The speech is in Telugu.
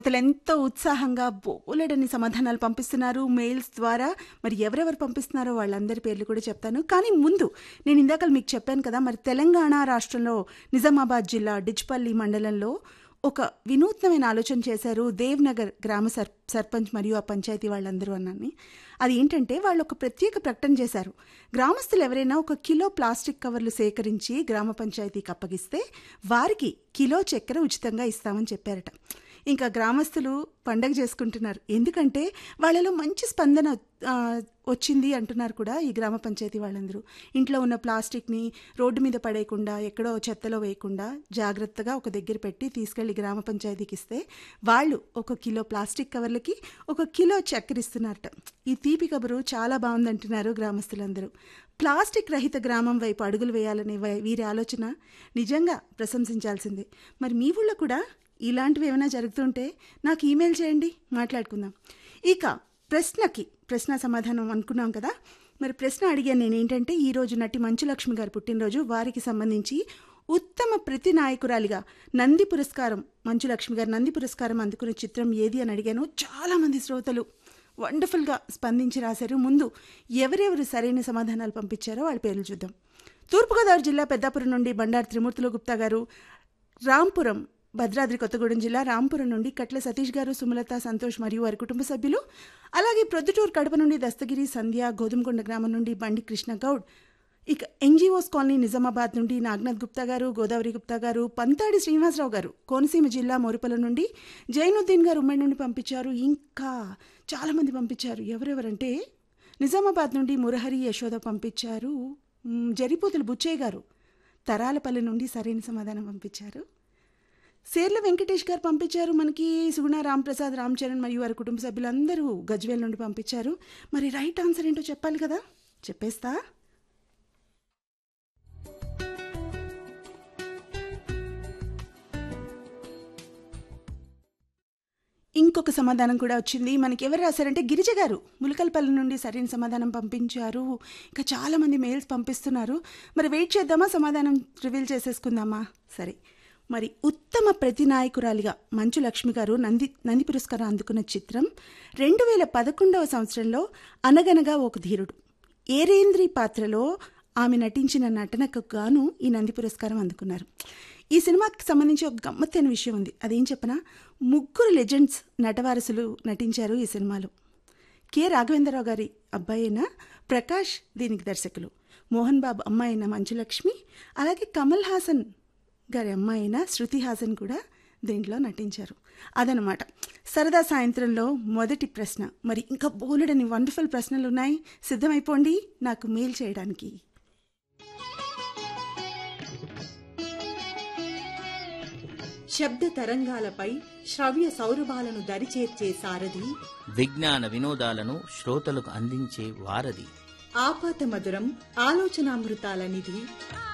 శ్రోతలు ఎంతో ఉత్సాహంగా బోలెడని సమాధానాలు పంపిస్తున్నారు మెయిల్స్ ద్వారా మరి ఎవరెవరు పంపిస్తున్నారో వాళ్ళందరి పేర్లు కూడా చెప్తాను కానీ ముందు నేను ఇందాక మీకు చెప్పాను కదా మరి తెలంగాణ రాష్ట్రంలో నిజామాబాద్ జిల్లా డిచ్పల్లి మండలంలో ఒక వినూత్నమైన ఆలోచన చేశారు దేవ్నగర్ గ్రామ సర్ సర్పంచ్ మరియు ఆ పంచాయతీ వాళ్ళందరూ అన్నని అది ఏంటంటే వాళ్ళు ఒక ప్రత్యేక ప్రకటన చేశారు గ్రామస్తులు ఎవరైనా ఒక కిలో ప్లాస్టిక్ కవర్లు సేకరించి గ్రామ పంచాయతీకి అప్పగిస్తే వారికి కిలో చక్కెర ఉచితంగా ఇస్తామని చెప్పారట ఇంకా గ్రామస్తులు పండగ చేసుకుంటున్నారు ఎందుకంటే వాళ్ళలో మంచి స్పందన ఆ, వచ్చింది అంటున్నారు కూడా ఈ గ్రామ పంచాయతీ వాళ్ళందరూ ఇంట్లో ఉన్న ప్లాస్టిక్ని రోడ్డు మీద పడేయకుండా ఎక్కడో చెత్తలో వేయకుండా జాగ్రత్తగా ఒక దగ్గర పెట్టి తీసుకెళ్లి గ్రామ పంచాయతీకి ఇస్తే వాళ్ళు ఒక కిలో ప్లాస్టిక్ కవర్లకి ఒక కిలో చక్కెర ఇస్తున్నారట ఈ తీపి కబురు చాలా బాగుందంటున్నారు గ్రామస్తులందరూ ప్లాస్టిక్ రహిత గ్రామం వైపు అడుగులు వేయాలనే వై- వీరి ఆలోచన నిజంగా ప్రశంసించాల్సిందే మరి మీ ఊళ్ళో కూడా ఇలాంటివి ఏమైనా జరుగుతుంటే నాకు ఈమెయిల్ చేయండి మాట్లాడుకుందాం ఇక ప్రశ్నకి ప్రశ్న సమాధానం అనుకున్నాం కదా మరి ప్రశ్న అడిగాను నేను ఏంటంటే ఈరోజు నటి మంచులక్ష్మి గారి పుట్టినరోజు వారికి సంబంధించి ఉత్తమ ప్రతి నాయకురాలిగా నంది పురస్కారం మంచులక్ష్మి గారు నంది పురస్కారం అందుకునే చిత్రం ఏది అని అడిగాను చాలామంది శ్రోతలు వండర్ఫుల్గా స్పందించి రాశారు ముందు ఎవరెవరు సరైన సమాధానాలు పంపించారో వాళ్ళ పేర్లు చూద్దాం తూర్పుగోదావరి జిల్లా పెద్దాపురం నుండి బండారు త్రిమూర్తులు గుప్తా గారు రాంపురం భద్రాద్రి కొత్తగూడెం జిల్లా రాంపురం నుండి కట్ల సతీష్ గారు సుమలత సంతోష్ మరియు వారి కుటుంబ సభ్యులు అలాగే ప్రొద్దుటూరు కడప నుండి దస్తగిరి సంధ్య గోధుమకొండ గ్రామం నుండి బండి కృష్ణ గౌడ్ ఇక ఎన్జిఓస్ కాలనీ నిజామాబాద్ నుండి నాగనాథ్ గుప్తా గారు గోదావరి గుప్తా గారు పంతాడి శ్రీనివాసరావు గారు కోనసీమ జిల్లా మోరుపల నుండి జైనుద్దీన్ గారు ఉమ్మడి నుండి పంపించారు ఇంకా చాలామంది పంపించారు ఎవరెవరంటే నిజామాబాద్ నుండి మురహరి యశోద పంపించారు మ్, జరిపోతులు బుచ్చయ్య గారు తరాలపల్లి నుండి సరైన సమాధానం పంపించారు సేర్ల వెంకటేష్ గారు పంపించారు మనకి సుగుణ రాంప్రసాద్ రామ్ చరణ్ మరియు వారి కుటుంబ సభ్యులందరూ గజ్వేల్ నుండి పంపించారు మరి రైట్ ఆన్సర్ ఏంటో చెప్పాలి కదా చెప్పేస్తా ఇంకొక సమాధానం కూడా వచ్చింది మనకి ఎవరు రాశారంటే గిరిజ గారు ములకల్పల్లి నుండి సరైన సమాధానం పంపించారు ఇంకా చాలామంది మెయిల్స్ పంపిస్తున్నారు మరి వెయిట్ చేద్దామా సమాధానం రివీల్ చేసేసుకుందామా సరే మరి ఉత్తమ ప్రతినాయకురాలిగా మంచు లక్ష్మి గారు నంది నంది పురస్కారం అందుకున్న చిత్రం రెండు వేల పదకొండవ సంవత్సరంలో అనగనగా ఒక ధీరుడు ఏరేంద్రి పాత్రలో ఆమె నటించిన నటనకు గాను ఈ నంది పురస్కారం అందుకున్నారు ఈ సినిమాకి సంబంధించి ఒక గమ్మత్తైన విషయం ఉంది అదేం చెప్పనా ముగ్గురు లెజెండ్స్ నటవారసులు నటించారు ఈ సినిమాలో కె రాఘవేంద్రరావు గారి అబ్బాయి అయిన ప్రకాష్ దీనికి దర్శకులు మోహన్ బాబు అమ్మాయి అయిన మంచులక్ష్మి అలాగే కమల్ హాసన్ గారి అమ్మాయి అయిన శృతి హాసన్ కూడా దీంట్లో నటించారు అదనమాట సరదా సాయంత్రంలో మొదటి ప్రశ్న మరి ఇంకా బోలెడని వండర్ఫుల్ ప్రశ్నలు ఉన్నాయి సిద్ధమైపోండి నాకు మెయిల్ చేయడానికి శబ్ద తరంగాలపై శ్రవ్య సౌరభాలను దరిచేర్చే సారథి విజ్ఞాన వినోదాలను శ్రోతలకు అందించే వారధి ఆపాత మధురం ఆలోచనామృతాల నిధి